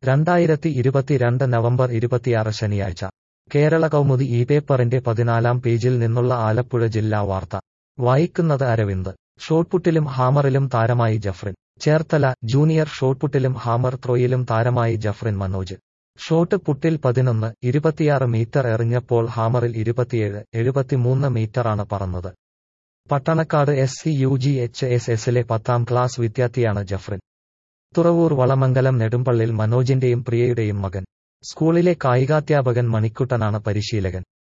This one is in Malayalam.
രണ്ടായിരത്തി ഇരുപത്തിരണ്ട് നവംബർ ഇരുപത്തിയാറ് ശനിയാഴ്ച കേരള കൗമുദി ഈ പേപ്പറിന്റെ പതിനാലാം പേജിൽ നിന്നുള്ള ആലപ്പുഴ ജില്ലാ വാർത്ത വായിക്കുന്നത് അരവിന്ദ് ഷോട്ട്പുട്ടിലും ഹാമറിലും താരമായി ജഫ്രിൻ ചേർത്തല ജൂനിയർ ഷോട്ട്പുട്ടിലും ഹാമർ ത്രോയിലും താരമായി ജഫ്രിൻ മനോജ് ഷോട്ട് പുട്ടിൽ പതിനൊന്ന് ഇരുപത്തിയാറ് മീറ്റർ എറിഞ്ഞപ്പോൾ ഹാമറിൽ ഇരുപത്തിയേഴ് എഴുപത്തിമൂന്ന് മീറ്ററാണ് പറന്നത് Pattanakkad S C U G H S എസിലെ പത്താം ക്ലാസ് വിദ്യാർത്ഥിയാണ് ജഫ്രിൻ തുറവൂർ വളമംഗലം നെടുമ്പള്ളിൽ മനോജിന്റെയും പ്രിയയുടെയും മകൻ സ്കൂളിലെ കായികാധ്യാപകൻ മണിക്കുട്ടനാണ് പരിശീലകൻ